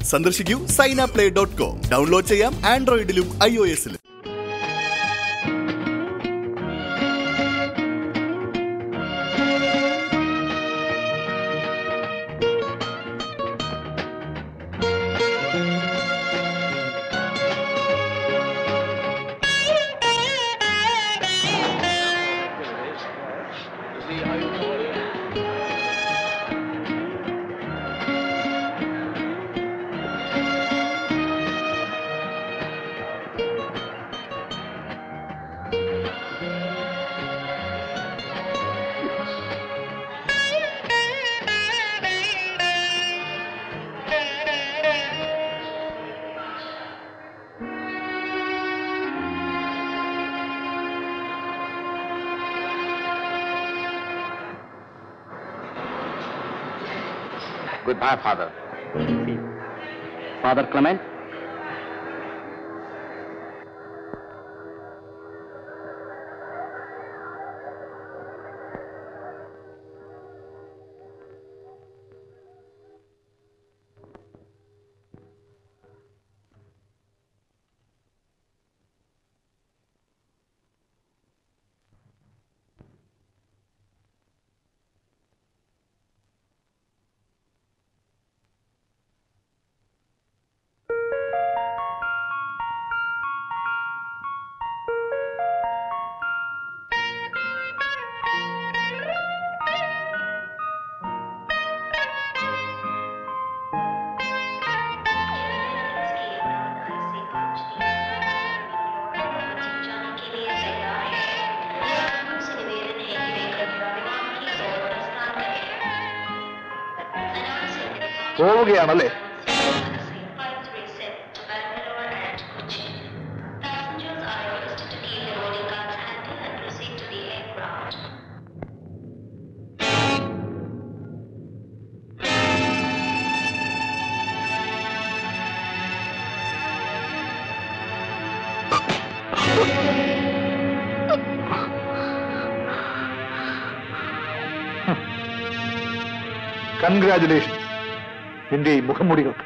സന്ദർശിക്കൂ Saina Play dot com download ചെയ്യാം ആൻഡ്രോയിഡിലും ഐ ഒ എസിലും Goodbye, Father. ഫാദർ ക്ലമൻ പോവുകയാണല്ലേ കൺഗ്രാചുലേഷൻ നിന്റെ ഈ മുഖംമൂടികൾക്ക്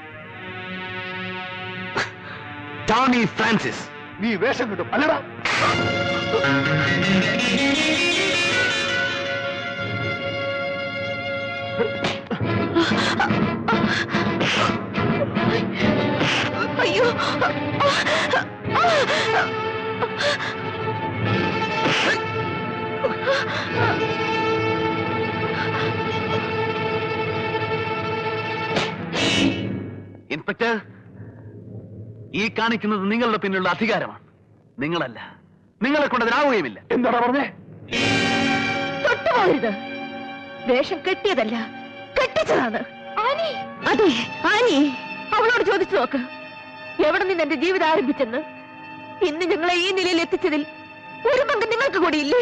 ടോണി ഫ്രാൻസിസ് നീ വേഷം കിട്ടും അല്ലടാ അയ്യോ ഇൻസ്പെക്ടർ ഈ കാണിക്കുന്നത് നിങ്ങളുടെ പിന്നിലുള്ള അധികാരമാണ് നിങ്ങളല്ല നിങ്ങളെ കൊണ്ട് അതിനാവുകയുമില്ല എന്താടാ പറഞ്ഞേ തൊട്ടുപോകരുത് വേഷം കെട്ടിയതല്ല കെട്ടിച്ചതാണ് അതെ ആനി അവളോട് ചോദിച്ചു നോക്ക് എവിടെ നിന്ന് എന്റെ ജീവിതം ആരംഭിച്ചെന്ന് ഇന്ന് ഞങ്ങളെ ഈ നിലയിൽ എത്തിച്ചതിൽ ഒരു പങ്ക് നിങ്ങൾക്ക് കൂടിയില്ലേ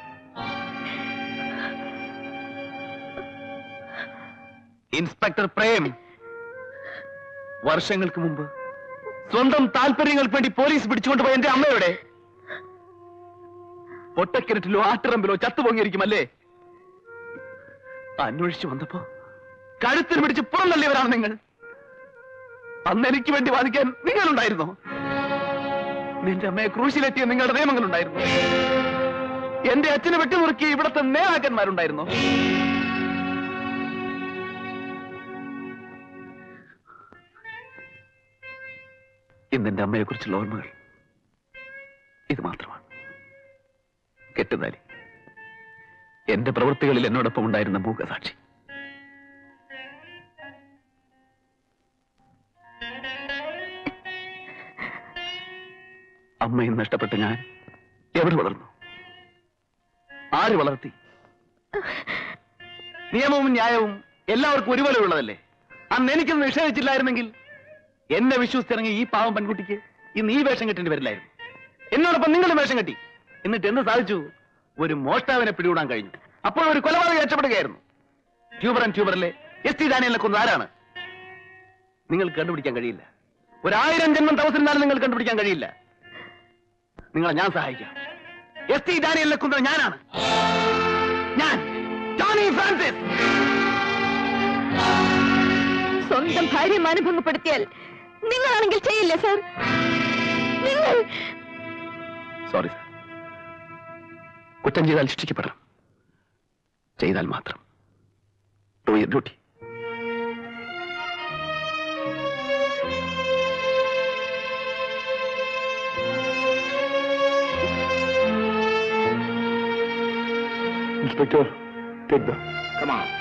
ഇൻസ്പെക്ടർ പ്രേം വർഷങ്ങൾക്ക് മുമ്പ് സ്വന്തം താല്പര്യങ്ങൾക്ക് വേണ്ടി പോലീസ് പിടിച്ചുകൊണ്ടുപോയ എന്റെ അമ്മയുടെ ഒട്ടക്കിരറ്റിലോ ആട്ടിറമ്പിലോ ചത്തുപൊങ്ങിയിരിക്കുമല്ലേ അന്വേഷിച്ചു വന്നപ്പോ കഴുത്തിൽ പിടിച്ച് പുറന്തള്ളിയവരാണ് നിങ്ങൾ അന്ന് എനിക്ക് വേണ്ടി വാദിക്കാൻ നിങ്ങളുണ്ടായിരുന്നോ നിന്റെ അമ്മയെ ക്രൂശിലെത്തിയ നിങ്ങളുടെ നിയമങ്ങളുണ്ടായിരുന്നു എന്റെ അച്ഛനെ വെട്ടിനുറുക്കിയ ഇവിടുത്തെ നേതാക്കന്മാരുണ്ടായിരുന്നോ ഇന്ന് എന്റെ അമ്മയെ കുറിച്ചുള്ള ഓർമ്മകൾ ഇത് മാത്രമാണ് കെട്ടുതാലി എന്റെ പ്രവൃത്തികളിൽ എന്നോടൊപ്പം ഉണ്ടായിരുന്ന മൂകസാക്ഷി അമ്മയും നഷ്ടപ്പെട്ട് ഞാൻ എവിടെ വളർന്നു ആര് വളർത്തി നിയമവും ന്യായവും എല്ലാവർക്കും ഒരുപോലെ ഉള്ളതല്ലേ അന്ന് എനിക്കൊന്നും നിഷേധിച്ചില്ലായിരുന്നെങ്കിൽ എന്നെ വിശ്വസിച്ചിറങ്ങി ഈ പാവം പെൺകുട്ടിക്ക് ഇന്ന് ഈ വേഷം കെട്ടേണ്ടി വരില്ലായിരുന്നു എന്നോടൊപ്പം നിങ്ങളും വേഷം കെട്ടി എന്നിട്ട് എന്ത് സാധിച്ചു ഒരു മോഷ്ടാവിനെ പിടികൂടാൻ കഴിഞ്ഞു അപ്പോൾ ഒരു കൊലപാതകം രക്ഷപ്പെടുകയായിരുന്നു ട്യൂബർ ആൻഡ് ട്യൂബറിലെ എസ് ടി ഡാനിയലിനെ കൊന്നത് ആരാണ് നിങ്ങൾക്ക് കണ്ടുപിടിക്കാൻ കഴിയില്ല ഒരായിരം ജന്മം തപസ്സിരുന്നാലും നിങ്ങൾ കണ്ടുപിടിക്കാൻ കഴിയില്ല നിങ്ങളെ ഞാൻ സഹായിക്കാം എസ് ടി ഡാനിയലിനെ കൊന്നത് ഞാനാണ് ഞാൻ ജോണി ഫ്രാൻസിസ് സ്വന്തം സ്വന്തം ഭാര്യയെ മാനഭംഗപ്പെടുത്തിയാൽ നിങ്ങളാണെങ്കിൽ ചെയ്യില്ലേ സാർ നിങ്ങൾ സോറി സാർ കുറ്റം ചെയ്താൽ ശിക്ഷിക്കപ്പെടണം ചെയ്താൽ മാത്രം do your duty inspector take the കമാ